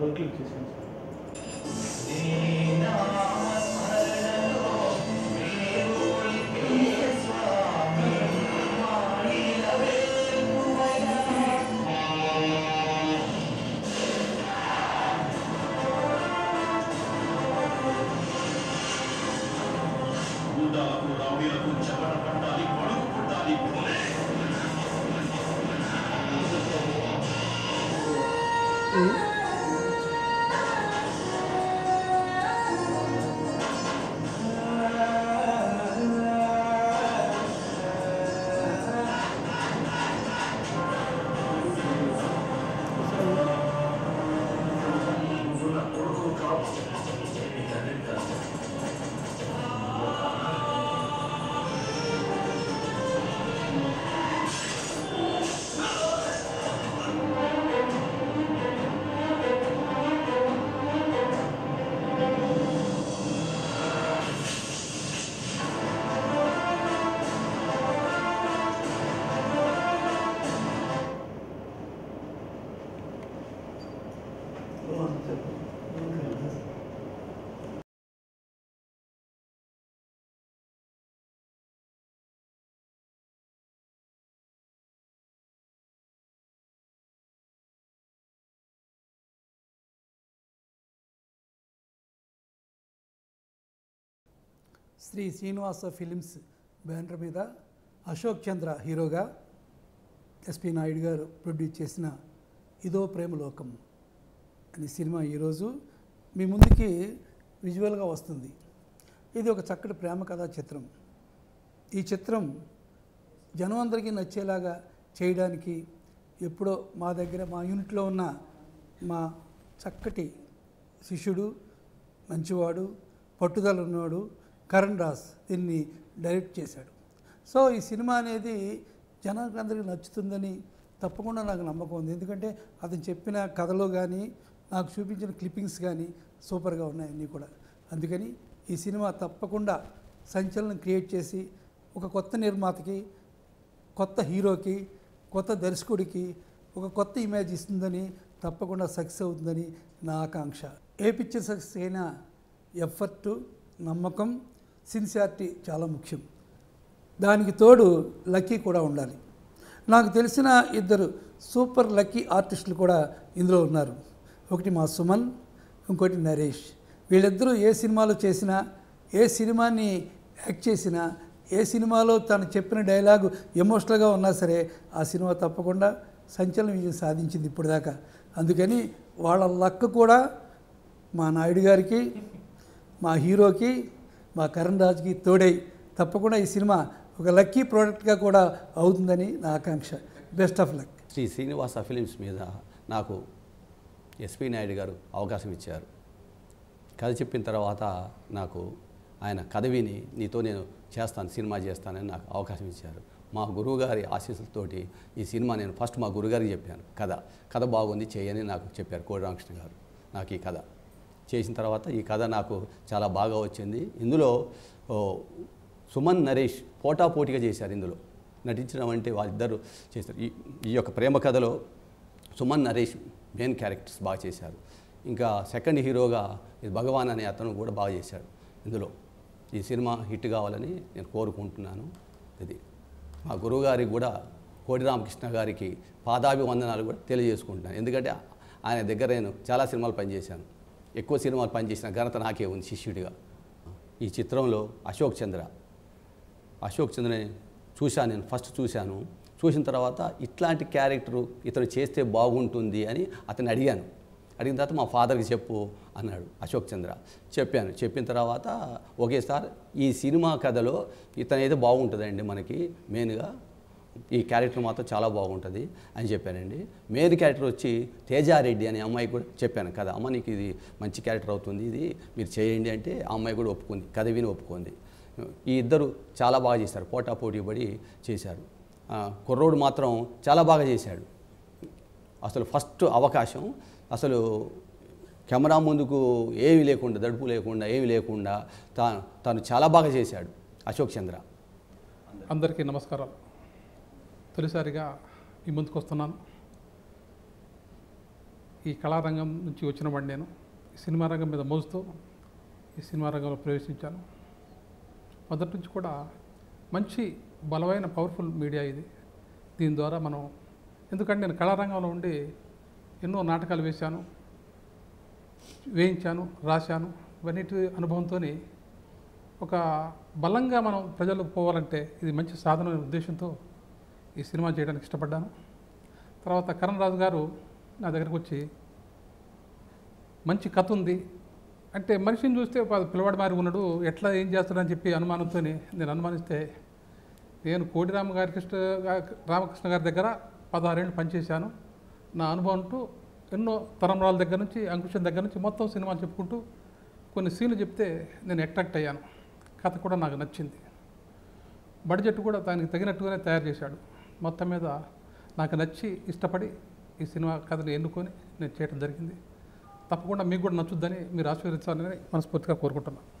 double click చేశాను sir గుండాలకు రౌడీలకు చెమట పట్టాలి పడుగు పుట్టాలి పోలే నువ్వు నా కొడుకు కావు నీ తండ్రి కాదు శ్రీ శ్రీనివాస ఫిలిమ్స్ బ్యానర్ మీద అశోక్ చంద్ర హీరోగా ఎస్పి నాయుడు గారు ప్రొడ్యూస్ చేసిన ఇదో ప్రేమలోకం అనే సినిమా ఈరోజు మీ ముందుకి విజువల్గా వస్తుంది ఇది ఒక చక్కటి ప్రేమ కథా చిత్రం ఈ చిత్రం జనం అందరికీ నచ్చేలాగా చేయడానికి ఎప్పుడో మా దగ్గర మా యూనిట్లో ఉన్న మా చక్కటి శిష్యుడు మంచివాడు పట్టుదల ఉన్నవాడు కరణ్ రాస్ దీన్ని డైరెక్ట్ చేశాడు సో ఈ సినిమా అనేది జనానికి అందరికీ నచ్చుతుందని తప్పకుండా నాకు నమ్మకం ఉంది ఎందుకంటే అతను చెప్పిన కథలో కానీ నాకు చూపించిన క్లిప్పింగ్స్ కానీ సూపర్గా ఉన్నాయి అన్నీ కూడా అందుకని ఈ సినిమా తప్పకుండా సంచలనం క్రియేట్ చేసి ఒక కొత్త నిర్మాతకి కొత్త హీరోకి కొత్త దర్శకుడికి ఒక కొత్త ఇమేజ్ ఇస్తుందని తప్పకుండా సక్సెస్ అవుతుందని నా ఆకాంక్ష ఏ పిక్చర్ సక్సెస్ అయినా ఎఫర్ట్ నమ్మకం సిన్సియారిటీ చాలా ముఖ్యం దానికి తోడు లక్కీ కూడా ఉండాలి నాకు తెలిసిన ఇద్దరు సూపర్ లక్కీ ఆర్టిస్టులు కూడా ఇందులో ఉన్నారు ఒకటి మా సుమన్ ఇంకోటి నరేష్ వీళ్ళిద్దరూ ఏ సినిమాలో చేసినా ఏ సినిమాని యాక్ట్ చేసినా ఏ సినిమాలో తను చెప్పిన డైలాగు ఎమోషనల్గా ఉన్నా సరే ఆ సినిమా తప్పకుండా సంచలన విజయం సాధించింది ఇప్పుడు దాకా అందుకని వాళ్ళ లక్ కూడా మా నాయుడు గారికి మా హీరోకి మా కరణ్ రాజ్కి తోడై తప్పకుండా ఈ సినిమా ఒక లక్కీ ప్రోడక్ట్గా కూడా అవుతుందని నా ఆకాంక్ష best of luck Shri Srinivasa films మీద నాకు ఎస్పి నాయుడు గారు అవకాశం ఇచ్చారు కథ చెప్పిన తర్వాత నాకు ఆయన కథ విని నీతో నేను చేస్తాను సినిమా చేస్తానని నాకు అవకాశం ఇచ్చారు మా గురువుగారి ఆశీస్సులతోటి ఈ సినిమా నేను ఫస్ట్ మా గురుగారికి చెప్పాను కథ కథ బాగుంది చేయని నాకు చెప్పారు కోడి రామకృష్ణ గారు నాకు ఈ కథ చేసిన తర్వాత ఈ కథ నాకు చాలా బాగా వచ్చింది ఇందులో ఓ, సుమన్ నరేష్ పోటాపోటీగా చేశారు ఇందులో నటించడం అంటే వాళ్ళిద్దరూ చేశారు ఈ ఈ యొక్క ప్రేమ కథలో సుమన్ నరేష్ మెయిన్ క్యారెక్టర్స్ బాగా చేశారు ఇంకా సెకండ్ హీరోగా ఇది భగవాన్ అనే అతను కూడా బాగా చేశాడు ఇందులో ఈ సినిమా హిట్ కావాలని నేను కోరుకుంటున్నాను ఇది మా గురువుగారికి కూడా కోడి రామకృష్ణ గారికి పాదాభివందనాలు కూడా తెలియజేసుకుంటున్నాను ఎందుకంటే ఆయన దగ్గర నేను చాలా సినిమాలు పనిచేశాను ఎక్కువ సినిమాలు పనిచేసిన ఘనత నాకే ఉంది శిష్యుడిగా ఈ చిత్రంలో అశోక్ చంద్ర అశోక్ చంద్రని చూశాను నేను ఫస్ట్ చూశాను చూసిన తర్వాత ఇట్లాంటి క్యారెక్టరు ఇతను చేస్తే బాగుంటుంది అని అతను అడిగాను అడిగిన తర్వాత మా ఫాదర్కి చెప్పు అన్నాడు అశోక్ చంద్ర చెప్పాను చెప్పిన తర్వాత ఓకే సార్ ఈ సినిమా కథలో ఇతను అయితే బాగుంటుందండి మనకి మెయిన్గా ఈ క్యారెక్టర్ మాత్రం చాలా బాగుంటుంది అని చెప్పానండి మెయిన్ క్యారెక్టర్ వచ్చి తేజారెడ్డి అనే అమ్మాయి కూడా చెప్పాను కదా అమ్మ నీకు ఇది మంచి క్యారెక్టర్ అవుతుంది ఇది మీరు చేయండి అంటే ఆ అమ్మాయి కూడా ఒప్పుకుంది కథ విని ఒప్పుకుంది ఈ ఇద్దరు చాలా బాగా చేశారు పోటా పోటీ పడి చేశారు ఆ, కుర్రోడు మాత్రం చాలా బాగా చేశాడు అసలు ఫస్ట్ అవకాశం అసలు కెమెరా ముందుకు ఏమీ లేకుండా దడుపు లేకుండా ఏమీ లేకుండా తా తాను చాలా బాగా చేశాడు అశోక్ చంద్ర అందరికీ నమస్కారాలు తొలిసారిగా మీ ముందుకు వస్తున్నాను ఈ కళారంగం నుంచి వచ్చిన వాడిని నేను ఈ సినిమా రంగం మీద మోజుతూ ఈ సినిమా రంగంలో ప్రవేశించాను మొదటి నుంచి కూడా మంచి బలమైన పవర్ఫుల్ మీడియా ఇది దీని ద్వారా మనం ఎందుకంటే నేను కళారంగంలో ఉండి ఎన్నో నాటకాలు వేశాను వేయించాను రాశాను ఇవన్నిటి అనుభవంతో ఒక బలంగా మనం ప్రజలకు పోవాలంటే ఇది మంచి సాధన అనే ఉద్దేశంతో ఈ సినిమా చేయడానికి ఇష్టపడ్డాను తర్వాత కరణ్ రాజు గారు నా దగ్గరకు వచ్చి మంచి కథ ఉంది అంటే మనిషిని చూస్తే ఒక పిల్లవాడు మారి ఉన్నాడు ఎట్లా ఏం చేస్తాడని చెప్పి అనుమానంతో నేను అనుమానిస్తే నేను కోడిరామ గారి కృష్ణ గా- రామకృష్ణ గారి దగ్గర పదహారేళ్ళు పనిచేశాను నా అనుభవం అంటూ ఎన్నో తరంరాల దగ్గర నుంచి అంకుశం దగ్గర నుంచి మొత్తం సినిమాలు చెప్పుకుంటూ కొన్ని సీన్లు చెప్తే నేను అట్రాక్ట్ అయ్యాను కథ కూడా నాకు నచ్చింది బడ్జెట్ కూడా దానికి తగినట్టుగానే తయారు చేశాడు మొత్తం మీద నాకు నచ్చి ఇష్టపడి ఈ సినిమా కథను ఎన్నుకొని నేను చేయడం జరిగింది తప్పకుండా మీకు కూడా నచ్చుద్దని మీరు ఆశీర్వదించాలని మనస్ఫూర్తిగా కోరుకుంటున్నాను